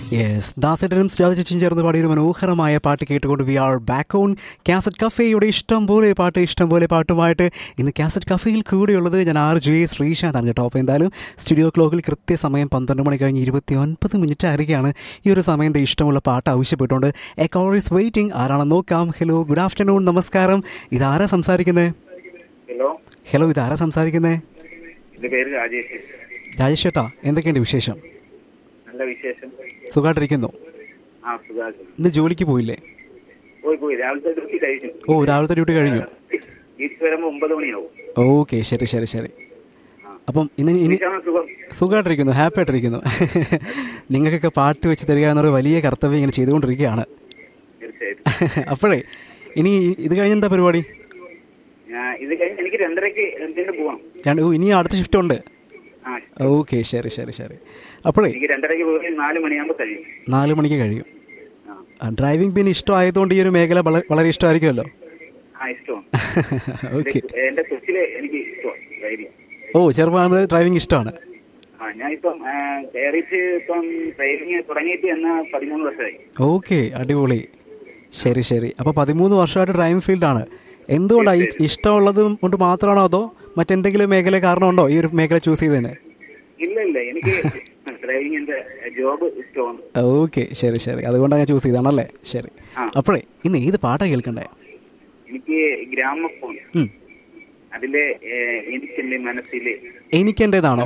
Yes ദാസേട്ടനും Sujatha ചേച്ചിയും ചേർന്ന് പാടിയ ഒരു മനോഹരമായ പാട്ട് കേട്ടുകൊണ്ട് we are back on cassette കഫേയുടെ ഇഷ്ടം പോലെ പാട്ട് ഇഷ്ടം പോലെ പാട്ടുമായിട്ട് ഇന്ന് കാസറ്റ് കഫേയിൽ കൂടെയുള്ളത് ഞാൻ ആർ ജെ ശ്രീശാന്താണ് കേട്ടോ അപ്പോൾ എന്തായാലും സ്റ്റുഡിയോ ക്ലോക്കിൽ കൃത്യസമയം പന്ത്രണ്ട് മണി കഴിഞ്ഞ് ഇരുപത്തി ഒൻപത് മിനിറ്റ് ആയിരിക്കുകയാണ് ഈ ഒരു സമയം ദേ ഇഷ്ടമുള്ള പാട്ട് ആവശ്യപ്പെട്ടുകൊണ്ട് എ കോൾ ഈസ് വെയിറ്റിംഗ് ആരാണെന്ന് നോക്കാം ഹലോ ഗുഡ് ആഫ്റ്റർനൂൺ നമസ്കാരം ഇതാരാ സംസാരിക്കുന്നത് ഹലോ ഹലോ ഇതാരാ സംസാരിക്കുന്നത് എന്റെ പേര് രാജേഷ് രാജേഷ് ചേട്ടാ എന്തൊക്കെയുണ്ട് വിശേഷം നല്ല വിശേഷം സുഖമായിട്ടിരിക്കുന്നു ആ സുഖാസം ഇന്ന് ജോലിക്ക് പോയില്ലേ പോയി പോയി രാവിലത്തെ ഡ്യൂട്ടി കഴിഞ്ഞു ഓ രാവിലത്തെ ഡ്യൂട്ടി കഴിഞ്ഞു തിരിച്ചു വരുമ്പോ ഒമ്പത് മണിയാവും ഓക്കെ ശരി ശരി ശരി അപ്പം ഇന്ന് ഇനി ഇതാണ് സുഖം സുഖമായിട്ടിരിക്കുന്നു ഹാപ്പി ആയിട്ടിരിക്കുന്നു നിങ്ങൾക്കൊക്കെ പാട്ട് വെച്ച് തരിക എന്നൊരു വലിയ കർത്തവ്യം ഇങ്ങനെ ചെയ്തുകൊണ്ടിരിക്കുകയാണ് തീർച്ചയായിട്ടും അപ്പോഴേ ഇനി ഇത് കഴിഞ്ഞ എന്താ പരിപാടി ഞാൻ ഇത് കഴിഞ്ഞ് എനിക്ക് രണ്ടരക്ക് എന്തിനു പോവാം രണ്ട് ഓ ഇനി അടുത്ത ഷിഫ്റ്റ് ഉണ്ട് ആ ഓക്കെ ശരി ശരി ശരി അപ്പോഴേ എനിക്ക് രണ്ടരക്ക് പോയി നാല് മണിയാകുമ്പോ കഴിയും നാല് മണിക്ക് കഴിയും ആ ഡ്രൈവിംഗ് പിന്നെ ഇഷ്ടമായതുകൊണ്ട് ഈ ഒരു മേഖല വള- വളരെ ഇഷ്ടമായിരിക്കുമല്ലോ ആ ഇഷ്ടമാണ് ഓക്കെ എന്റെ കൊച്ചിലെ എനിക്ക് ഇഷ്ടമാണ് ഡ്രൈവിംഗ് ഓ ചെറുപ്പം ഡ്രൈവിംഗ് ഇഷ്ടമാണ് ആ ഞാൻ ഇപ്പം കയറിയിട്ട് ഇപ്പം ഡ്രൈവിംഗ് തുടങ്ങിയിട്ട് എന്നാ പതിമൂന്ന് വർഷമായി ഓക്കെ അടിപൊളി ശരി ശരി അപ്പോൾ പതിമൂന്ന് വർഷമായിട്ട് ഡ്രൈവിംഗ് ഫീൽഡാണ് എന്തുകൊണ്ടാണ് ഈ ഇഷ്ടമുള്ളത് കൊണ്ട് മാത്രമാണോ അതോ മറ്റെന്തെങ്കിലും മേഖല കാരണമുണ്ടോ ഈ ഒരു മേഖല ചൂസ് ചെയ്തതിന് ഇല്ല ഇല്ല എനിക്ക് ഡ്രൈവിംഗിന്റെ ജോബ് ഇഷ്ടമാണ് ഓക്കെ ശരി ശരി അതുകൊണ്ടാണ് ഞാൻ ചൂസ് ചെയ്താണല്ലേ ശരി ആ. അപ്പോഴേ ഇന്ന് ഏത് പാട്ടാണ് കേൾക്കണ്ടേ എനിക്ക് ഗ്രാമഫോൺ ഉം. അതിലെ ഏഹ്, എനിക്കെന്റെ മനസ്സില് എനിക്കെൻ്റെതാണോ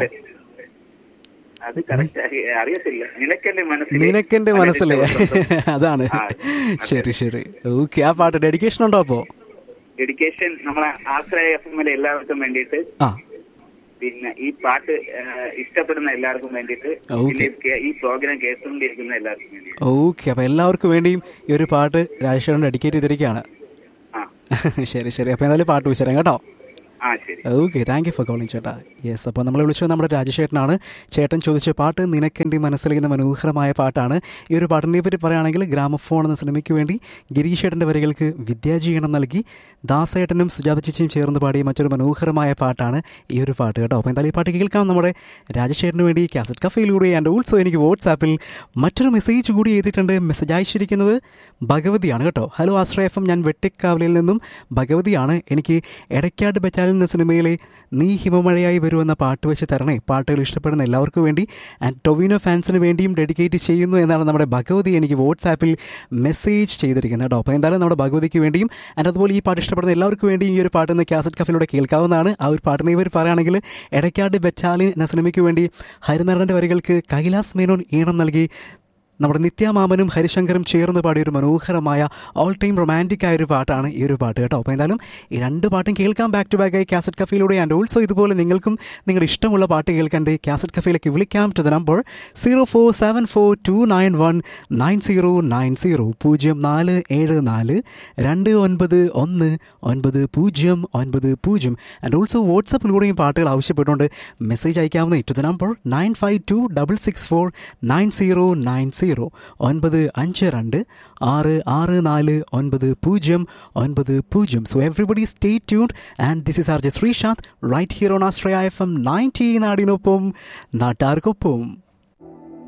അത് കറക്റ്റ് അറിയത്തില്ല നിനക്കെന്റെ മനസ്സിൽ നിനക്കെന്റെ മനസ്സിലെ അതാണ് ആ, ശരി ശരി ഓക്കെ ആ പാട്ട് ഡെഡിക്കേഷൻ ഉണ്ടോ അപ്പോ ഡെഡിക്കേഷൻ നമ്മളെ ആശ്രയ എഫ് എമ്മിലെ എല്ലാവർക്കും വേണ്ടിയിട്ട് ആ പിന്നെ ഈ പാട്ട് ഏഹ്, ഇഷ്ടപ്പെടുന്ന എല്ലാവർക്കും വേണ്ടിയിട്ട് Okay. പിന്നെ കേ- ഈ പ്രോഗ്രാം കേട്ടുകൊണ്ടിരിക്കുന്ന എല്ലാവർക്കും വേണ്ടിയിട്ട് ഓക്കെ അപ്പോൾ എല്ലാവർക്കും വേണ്ടിയും ഈ ഒരു പാട്ട് രാജേശ്വരൻ ഡെഡിക്കേറ്റ് ചെയ്തിരിക്കുകയാണ് ആ ശരി ശരി അപ്പോൾ എന്തായാലും പാട്ട് വിശരം കേട്ടോ ആ ശരി okay thank you for calling ചേട്ടാ യേസ് അപ്പോൾ നമ്മൾ വിളിച്ചത് നമ്മുടെ രാജശേട്ടനാണ് ചേട്ടൻ ചോദിച്ച പാട്ട് നിനക്കെൻ്റെ മനസ്സിലിരിക്കുന്ന മനോഹരമായ പാട്ടാണ് ഈ ഒരു പാട്ടിനെ പറ്റി പറയുകയാണെങ്കിൽ ഗ്രാമഫോൺ എന്ന സിനിമയ്ക്ക് വേണ്ടി ഗിരീഷേട്ടൻ്റെ വരികൾക്ക് വിദ്യാജീവനം നൽകി ദാസേട്ടനും സുജാത ചേച്ചിയും ചേർന്ന് പാടിയ മറ്റൊരു മനോഹരമായ പാട്ടാണ് ഈ ഒരു പാട്ട് കേട്ടോ അപ്പോൾ എന്തായാലും ഈ പാട്ട് കേൾക്കാം നമ്മുടെ രാജശേഖരന് വേണ്ടി കാസറ്റ് കഫയിലൂടെ ആൻഡ് ഓൾസോ എനിക്ക് വാട്സാപ്പിൽ മറ്റൊരു മെസ്സേജ് കൂടി എഴുതിയിട്ടുണ്ട് മെസ്സേജ് അയച്ചിരിക്കുന്നത് ഭഗവതിയാണ് കേട്ടോ ഹലോ ആശ്രയ എഫ് എം ഞാൻ വെട്ടിക്കാവലിൽ നിന്നും ഭഗവതിയാണ് എനിക്ക് എടക്കാട് ബറ്റാലിയൻ എന്ന സിനിമയിലെ നീ ഹിമമഴയായി വരുമെന്ന പാട്ട് വെച്ച് തരണേ പാട്ടുകൾ ഇഷ്ടപ്പെടുന്ന എല്ലാവർക്കും വേണ്ടി ആൻഡ് ടൊവിനോ ഫാൻസിന് വേണ്ടിയും ഡെഡിക്കേറ്റ് ചെയ്യുന്നു എന്നാണ് നമ്മുടെ ഭഗവതി എനിക്ക് വാട്സാപ്പിൽ മെസ്സേജ് ചെയ്തിരിക്കുന്നത് കേട്ടോ അപ്പോൾ എന്തായാലും നമ്മുടെ ഭഗവതിക്ക് വേണ്ടിയും ആൻഡ് അതുപോലെ ഈ പാട്ട് ഇഷ്ടപ്പെടുന്ന എല്ലാവർക്കും വേണ്ടിയും ഈ ഒരു പാട്ട് ഇന്ന് കാസറ്റ് കഫിലൂടെ കേൾക്കാവുന്നതാണ് ആ ഒരു പാട്ടിനെ ഇവർ പറയുകയാണെങ്കിൽ എടക്കാട് ബറ്റാലിയൻ എന്ന സിനിമയ്ക്ക് വേണ്ടി ഹരിനാരായണൻ്റെ വരികൾക്ക് കൈലാസ് മേനോൻ ഈണം നൽകി നമ്മുടെ നിത്യാമാമനും ഹരിശങ്കറും ചേർന്ന് പാടിയ ഒരു മനോഹരമായ ഓൾ ടൈം റൊമാൻറ്റിക് ആയ ഒരു പാട്ടാണ് ഈ ഒരു പാട്ട് കേട്ടോ അപ്പോൾ എന്തായാലും ഈ രണ്ട് പാട്ടും കേൾക്കാം ബാക്ക് ടു ബാക്ക് ആയി കാസറ്റ് കഫയിലൂടെ ആൻഡ് ഓൾസോ ഇതുപോലെ നിങ്ങൾക്കും നിങ്ങളുടെ ഇഷ്ടമുള്ള പാട്ട് കേൾക്കാൻ ദേ കാസറ്റ് കഫയിലേക്ക് വിളിക്കാം to the number zero four seven four two nine one nine zero nine zero പൂജ്യം നാല് ഏഴ് നാല് രണ്ട് ഒൻപത് ഒന്ന് ഒൻപത് പൂജ്യം ഒൻപത് പൂജ്യം ആൻഡ് ഓൾസോ വാട്സപ്പിലൂടെയും പാട്ടുകൾ ആവശ്യപ്പെട്ടുകൊണ്ട് മെസ്സേജ് അയക്കാവുന്ന to the number nine five two double six four nine zero nine zero ഒൻപത് അഞ്ച് രണ്ട് ആറ് ആറ് നാല് ഒൻപത് പൂജ്യം ഒൻപത് പൂജ്യം so everybody stay tuned and this is R J Sreesanth right here on ആസ്ട്രയ എഫ് എം നയൻറ്റി നാടിനൊപ്പം നാട്ടാർക്കൊപ്പം